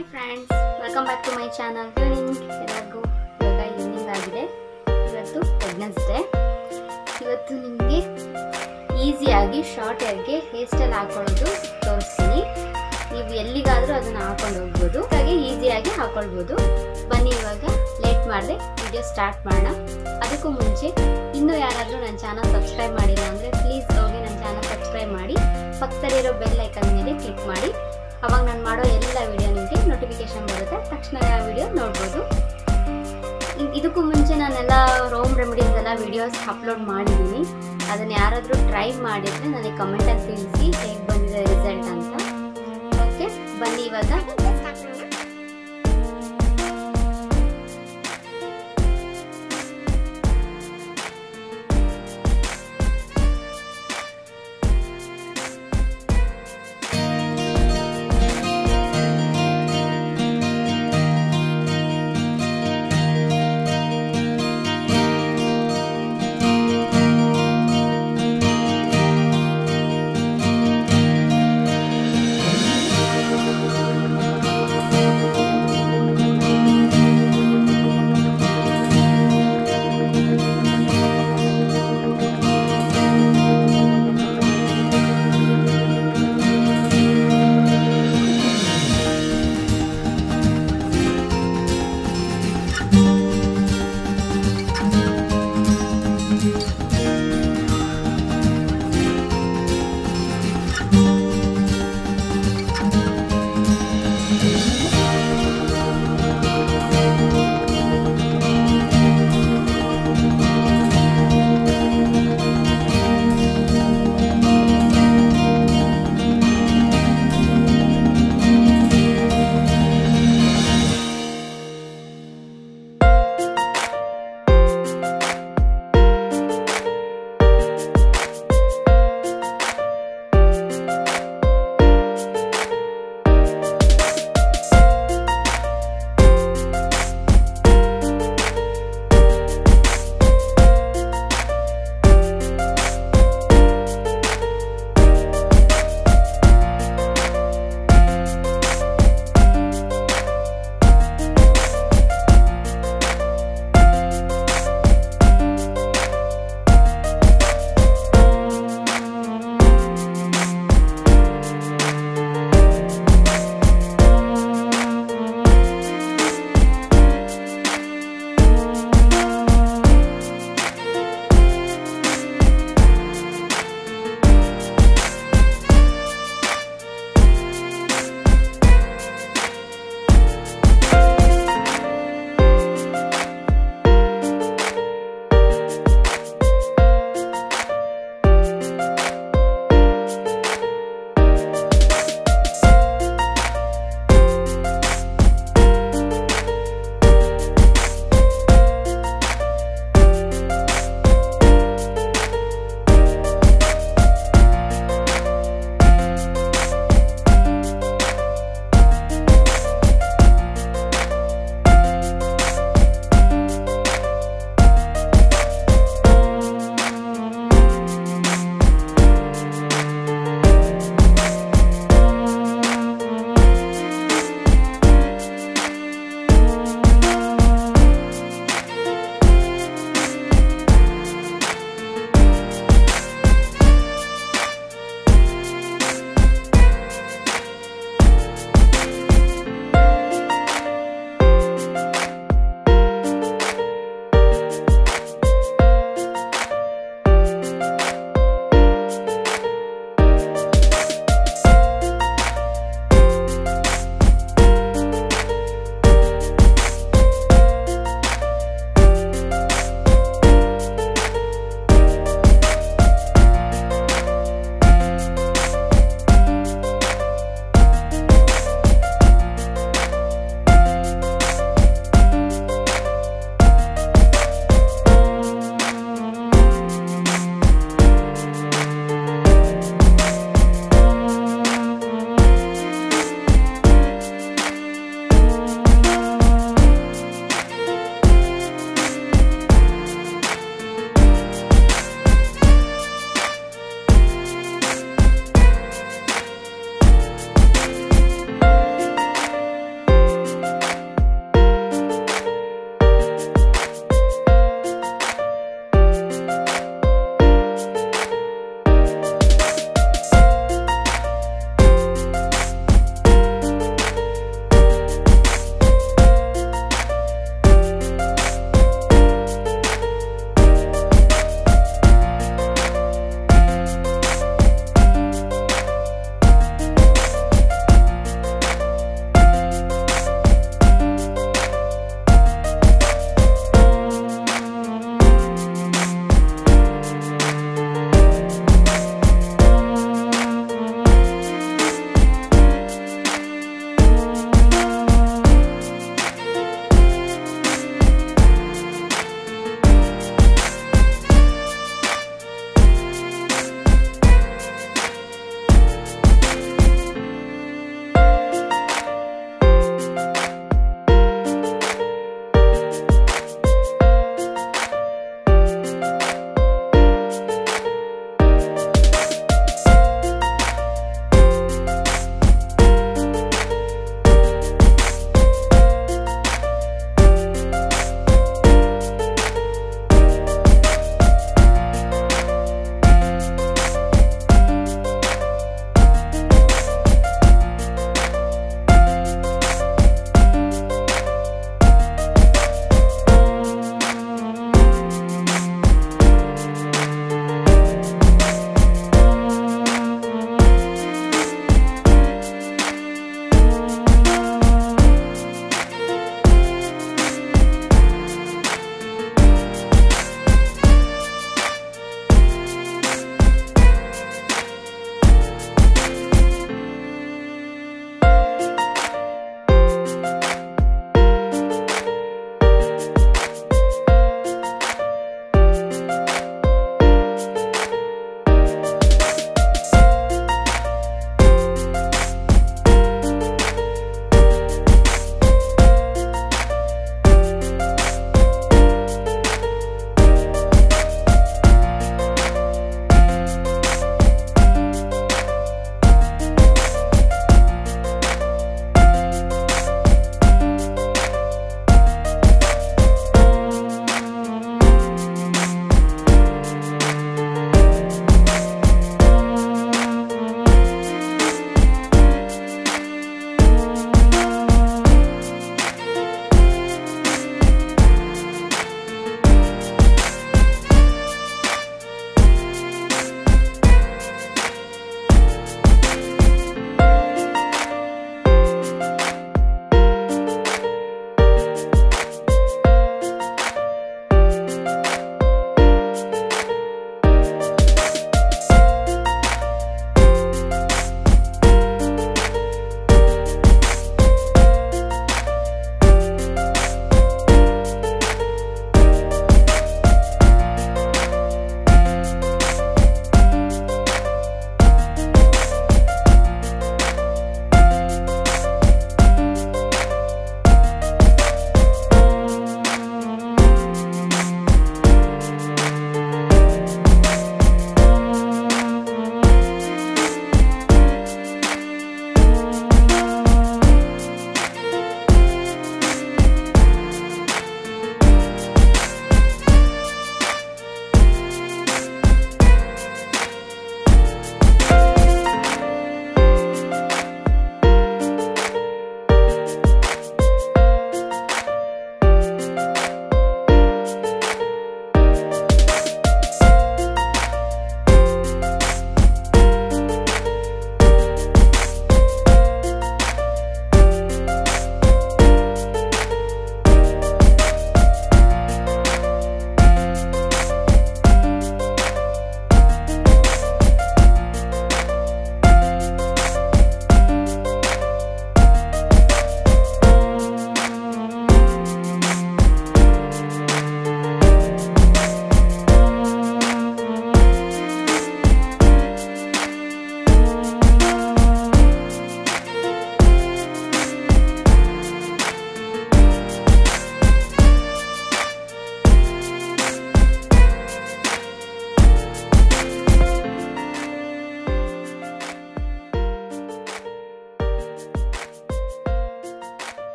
hi friends welcome back to my channel evening ಎಲ್ಲರಿಗೂ ಇವಾಗ evening ಆಗಿದೆ ಇವತ್ತು ವೆಡ್ನೆಸ್ಡೇ ಇವತ್ತು ನಿಮಗೆ ಈಸಿಯಾಗಿ ಶಾರ್ಟಾಗಿ ಹೇರ್ ಸ್ಟೈಲ್ ಹಾಕೊಳ್ಳೋದು ತೋರಿಸ್ತೀನಿ ನೀವು ಎಲ್ಲಿಗಾದರೂ ಅದನ್ನು ಹಾಕೊಂಡು ಹೋಗ್ಬೋದು ಹಾಗೆ ಈಸಿಯಾಗಿ ಹಾಕೊಳ್ಬೋದು ಬನ್ನಿ ಇವಾಗ ಲೇಟ್ ಮಾಡದೆ ವಿಡಿಯೋ ಸ್ಟಾರ್ಟ್ ಮಾಡೋಣ ಅದಕ್ಕೂ ಮುಂಚೆ ಇನ್ನೂ ಯಾರಾದರೂ ನನ್ನ ಚಾನಲ್ ಸಬ್ಸ್ಕ್ರೈಬ್ ಮಾಡಿಲ್ಲ ಅಂದರೆ ಪ್ಲೀಸ್ ಹೋಗಿ ನನ್ನ ಚಾನಲ್ ಸಬ್ಸ್ಕ್ರೈಬ್ ಮಾಡಿ ಪಕ್ಕದಲ್ಲಿರೋ ಬೆಲ್ ಐಕನ್ ಮೇಲೆ ಕ್ಲಿಕ್ ಮಾಡಿ ಅವಾಗ ನಾನು ಮಾಡೋ ಎಲ್ಲ ವಿಡಿಯೋ ನಿಮಗೆ ನೋಟಿಫಿಕೇಶನ್ ಬರುತ್ತೆ ತಕ್ಷಣ ಆ ವಿಡಿಯೋ ನೋಡ್ಬೋದು ಇ- ಇದಕ್ಕೂ ಮುಂಚೆ ನಾನೆಲ್ಲ ರೋಮ್ ರೆಮಿಡೀಸ್ ಎಲ್ಲ ವಿಡಿಯೋಸ್ ಅಪ್ಲೋಡ್ ಮಾಡಿದ್ದೀನಿ ಅದನ್ನು ಯಾರಾದರೂ ಟ್ರೈ ಮಾಡಿದರೆ ನನಗೆ ಕಮೆಂಟಲ್ಲಿ ತಿಳಿಸಿ ಹೇಗೆ ಬಂದಿದೆ ರಿಸಲ್ಟ್ ಅಂತ ಓಕೆ ಬನ್ನಿ ಇವಾಗ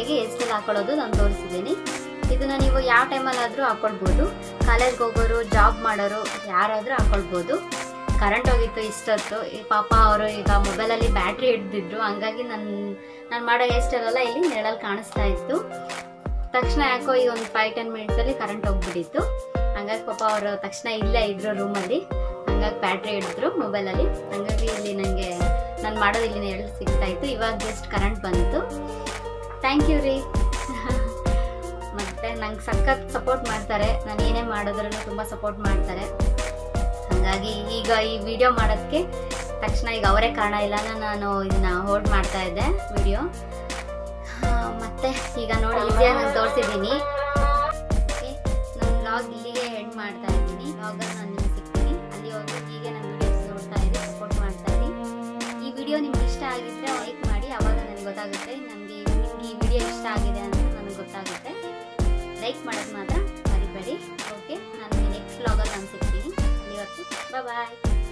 ಹೇಗೆ ಹೇರ್ ಸ್ಟೈಲ್ ಹಾಕೊಳ್ಳೋದು ನಾನು ತೋರಿಸಿದ್ದೀನಿ ಇದನ್ನ ನೀವು ಯಾವ ಟೈಮಲ್ಲಾದರೂ ಹಾಕೊಳ್ಬೋದು ಕಾಲೇಜ್ಗೆ ಹೋಗೋರು ಜಾಬ್ ಮಾಡೋರು ಯಾರಾದರೂ ಹಾಕೊಳ್ಬೋದು ಕರೆಂಟ್ ಹೋಗಿತ್ತು ಇಷ್ಟೊತ್ತು ಈ ಪಾಪ ಅವರು ಈಗ ಮೊಬೈಲಲ್ಲಿ ಬ್ಯಾಟ್ರಿ ಹಿಡ್ದಿದ್ರು ಹಂಗಾಗಿ ನನ್ನ ನಾನು ಮಾಡೋ ಹೇರ್ ಸ್ಟೈಲ್ ಎಲ್ಲ ಇಲ್ಲಿ ನೆರಳಲ್ಲಿ ಕಾಣಿಸ್ತಾ ಇತ್ತು ತಕ್ಷಣ ಯಾಕೋ ಈ ಒಂದು ಫೈವ್ ಟೆನ್ ಮಿನಿಟ್ಸಲ್ಲಿ ಕರೆಂಟ್ ಹೋಗ್ಬಿಟ್ಟಿತ್ತು ಹಂಗಾಗಿ ಪಾಪ ಅವರು ತಕ್ಷಣ ಇಲ್ಲೇ ಇದ್ರು ರೂಮಲ್ಲಿ ಹಂಗಾಗಿ ಬ್ಯಾಟ್ರಿ ಹಿಡಿದ್ರು ಮೊಬೈಲಲ್ಲಿ ಹಂಗಾಗಿ ಇಲ್ಲಿ ನನಗೆ ನಾನು ಮಾಡೋದು ಇಲ್ಲಿ ನೆರಳು ಸಿಗ್ತಾ ಇತ್ತು ಇವಾಗ ಜಸ್ಟ್ ಕರೆಂಟ್ ಬಂತು ಥ್ಯಾಂಕ್ ಯು ರೀ ಮತ್ತು ನಂಗೆ ಸಖತ್ ಸಪೋರ್ಟ್ ಮಾಡ್ತಾರೆ ನಾನು ಏನೇ ಮಾಡಿದ್ರೂ ತುಂಬ ಸಪೋರ್ಟ್ ಮಾಡ್ತಾರೆ ಹಾಗಾಗಿ ಈಗ ಈ ವಿಡಿಯೋ ಮಾಡೋದಕ್ಕೆ ತಕ್ಷಣ ಈಗ ಅವರೇ ಕಾರಣ ಇಲ್ಲ ನಾನು ಇದನ್ನ ಹೋಲ್ಡ್ ಮಾಡ್ತಾ ಇದ್ದೆ ವಿಡಿಯೋ ಮತ್ತೆ ಈಗ ನೋಡಿ ಈಸಿಯಾಗಿ ನಾನು ತೋರಿಸಿದ್ದೀನಿ ನನ್ನ ಬ್ಲಾಗ್ ಇಲ್ಲಿಗೆ ಎಂಡ್ ಮಾಡ್ತಾ ಇದ್ದೀನಿ ಬ್ಲಾಗಲ್ಲಿ ನಾನು ನಿಮ್ಗೆ ಸಿಗ್ತೀನಿ ಅಲ್ಲಿ ಹೋಗಿ ಹೀಗೆ ನನ್ನ ವಿಡಿಯೋಸ್ ನೋಡ್ತಾ ಇರಿ ಸಪೋರ್ಟ್ ಮಾಡ್ತಾ ಇರಿ ಈ ವಿಡಿಯೋ ನಿಮ್ಗೆ ಇಷ್ಟ ಆಗಿದ್ರೆ ಲೈಕ್ ಮಾಡಿ ಅವಾಗ ನನಗೆ ಗೊತ್ತಾಗುತ್ತೆ ನನಗೆ ನಿಮ್ಗೆ ಈ ವಿಡಿಯೋ ಇಷ್ಟ ಆಗಿದೆ ಅಂತ ನನಗೆ ಗೊತ್ತಾಗುತ್ತೆ ಲೈಕ್ ಮಾಡೋದು ಮಾತ್ರ ಮರಿಬೇಡಿ ಓಕೆ ನಾನು ನೆಕ್ಸ್ಟ್ ವ್ಲಾಗಲ್ಲಿ ನಾನು ಸಿಗ್ತೀನಿ ಅಲ್ಲಿವರೆಗೂ ಬಾಯ್